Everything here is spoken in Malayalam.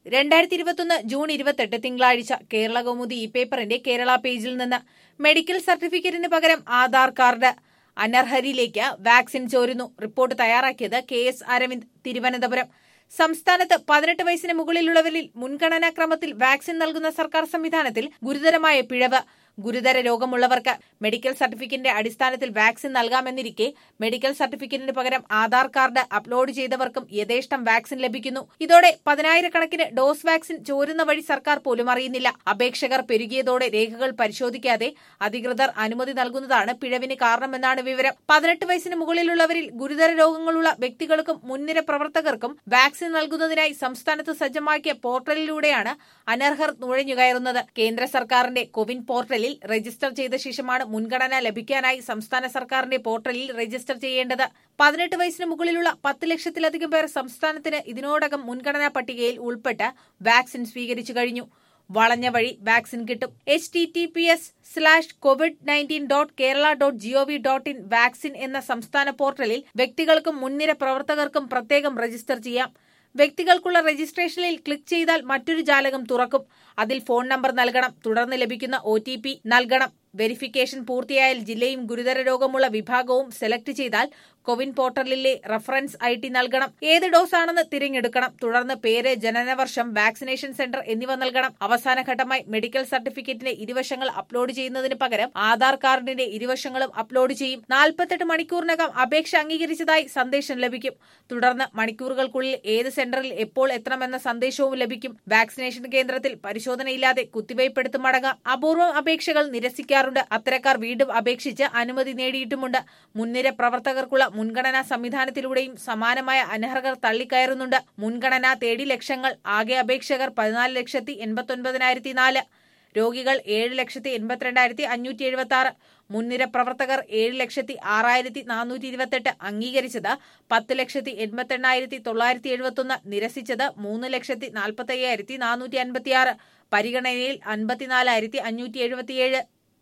രണ്ടായിരത്തി ഇരുപത്തൊന്ന് ജൂൺ ഇരുപത്തെട്ട് തിങ്കളാഴ്ച കേരള കൗമുദി ഇ പേപ്പറിന്റെ കേരള പേജിൽ നിന്ന് മെഡിക്കൽ സർട്ടിഫിക്കറ്റിന് പകരം ആധാർ കാർഡ് അനർഹരിലേക്ക് വാക്സിൻ ചോരുന്നു റിപ്പോർട്ട് തയ്യാറാക്കിയത് കെ എസ് അരവിന്ദ് തിരുവനന്തപുരം സംസ്ഥാനത്ത് പതിനെട്ട് വയസ്സിന് മുകളിലുള്ളവരിൽ മുൻഗണനാ ക്രമത്തിൽ വാക്സിൻ നൽകുന്ന സർക്കാർ സംവിധാനത്തിൽ ഗുരുതരമായ പിഴവ് ഗുരുതര രോഗമുള്ളവർക്ക് മെഡിക്കൽ സർട്ടിഫിക്കറ്റിന്റെ അടിസ്ഥാനത്തിൽ വാക്സിൻ നൽകാമെന്നിരിക്കെ മെഡിക്കൽ സർട്ടിഫിക്കറ്റിന് പകരം ആധാർ കാർഡ് അപ്ലോഡ് ചെയ്തവർക്കും യഥേഷ്ടം വാക്സിൻ ലഭിക്കുന്നു ഇതോടെ പതിനായിരക്കണക്കിന് ഡോസ് വാക്സിൻ ചോരുന്ന വഴി സർക്കാർ പോലും അറിയുന്നില്ല അപേക്ഷകർ പെരുകിയതോടെ രേഖകൾ പരിശോധിക്കാതെ അധികൃതർ അനുമതി നൽകുന്നതാണ് പിഴവിന് കാരണമെന്നാണ് വിവരം പതിനെട്ട് വയസ്സിന് മുകളിലുള്ളവരിൽ ഗുരുതര രോഗങ്ങളുള്ള വ്യക്തികൾക്കും മുൻനിര പ്രവർത്തകർക്കും വാക്സിൻ നൽകുന്നതിനായി സംസ്ഥാനത്ത് സജ്ജമാക്കിയ പോർട്ടലിലൂടെയാണ് അനർഹർ നുഴഞ്ഞുകയറുന്നത് കേന്ദ്ര സർക്കാരിന്റെ കോവിൻ പോർട്ടലിൽ രജിസ്റ്റർ ചെയ്ത ശേഷമാണ് മുൻഗണന ലഭിക്കാനായി സംസ്ഥാന സർക്കാരിന്റെ പോർട്ടലിൽ രജിസ്റ്റർ ചെയ്യേണ്ടത് പതിനെട്ട് വയസ്സിന് മുകളിലുള്ള പത്ത് ലക്ഷത്തിലധികം പേർ സംസ്ഥാനത്തിന് ഇതിനോടകം മുൻഗണനാ പട്ടികയിൽ ഉൾപ്പെട്ട് വാക്സിൻ സ്വീകരിച്ചു കഴിഞ്ഞു വളഞ്ഞ വഴി വാക്സിൻ കിട്ടും H T T P S slash covid nineteen dot Kerala dot GOV dot in vaccine എന്ന സംസ്ഥാന പോർട്ടലിൽ വ്യക്തികൾക്കും മുൻനിര പ്രവർത്തകർക്കും പ്രത്യേകം രജിസ്റ്റർ ചെയ്യാം വ്യക്തികൾക്കുള്ള രജിസ്ട്രേഷനിൽ ക്ലിക്ക് ചെയ്താൽ മറ്റൊരു ജാലകം തുറക്കും അതിൽ ഫോൺ നമ്പർ നൽകണം തുടർന്ന് ലഭിക്കുന്ന ഒ നൽകണം വെരിഫിക്കേഷൻ പൂർത്തിയായാൽ ജില്ലയും ഗുരുതര രോഗമുള്ള വിഭാഗവും സെലക്ട് ചെയ്താൽ കോവിൻ പോർട്ടലിലെ റഫറൻസ് ഐ ടി നൽകണം ഏത് ഡോസ് ആണെന്ന് തിരഞ്ഞെടുക്കണം തുടർന്ന് പേര് ജനനവർഷം വാക്സിനേഷൻ സെന്റർ എന്നിവ നൽകണം അവസാന ഘട്ടമായി മെഡിക്കൽ സർട്ടിഫിക്കറ്റിന്റെ ഇരുവശങ്ങൾ അപ്ലോഡ് ചെയ്യുന്നതിന് പകരം ആധാർ കാർഡിന്റെ ഇരുവശങ്ങളും അപ്ലോഡ് ചെയ്യും നാൽപ്പത്തെട്ട് മണിക്കൂറിനകം അപേക്ഷ അംഗീകരിച്ചതായി സന്ദേശം ലഭിക്കും തുടർന്ന് മണിക്കൂറുകൾക്കുള്ളിൽ ഏത് സെന്ററിൽ എപ്പോൾ എത്തണമെന്ന സന്ദേശവും ലഭിക്കും വാക്സിനേഷൻ കേന്ദ്രത്തിൽ പരിശോധനയില്ലാതെ കുത്തിവയ്പ്പെടുത്ത് മടങ്ങാം അപൂർവം അപേക്ഷകൾ നിരസിക്കാറുണ്ട് അത്തരക്കാർ വീണ്ടും അപേക്ഷിച്ച് അനുമതി നേടിയിട്ടുമുണ്ട് മുൻനിര പ്രവർത്തകർക്കുള്ള മുൻഗണനാ സംവിധാനത്തിലൂടെയും സമാനമായ അനർഹർ തള്ളിക്കയറുന്നുണ്ട് മുൻഗണന തേടി ലക്ഷങ്ങൾ ആകെ അപേക്ഷകർ പതിനാല് ലക്ഷത്തി എൺപത്തൊൻപതിനായിരത്തി നാല് രോഗികൾ ഏഴ് ലക്ഷത്തി എൺപത്തിരണ്ടായിരത്തി അഞ്ഞൂറ്റി എഴുപത്തി ആറ് മുൻനിര പ്രവർത്തകർ ഏഴ് ലക്ഷത്തി ആറായിരത്തി നാനൂറ്റി ഇരുപത്തെട്ട് അംഗീകരിച്ചത് പത്ത് ലക്ഷത്തി എൺപത്തെണ്ണായിരത്തി തൊള്ളായിരത്തി എഴുപത്തൊന്ന് നിരസിച്ചത് മൂന്ന് ലക്ഷത്തി നാൽപ്പത്തി അയ്യായിരത്തി നാനൂറ്റി അൻപത്തിയാറ് പരിഗണനയിൽ അൻപത്തിനാലായിരത്തി അഞ്ഞൂറ്റി എഴുപത്തിയേഴ്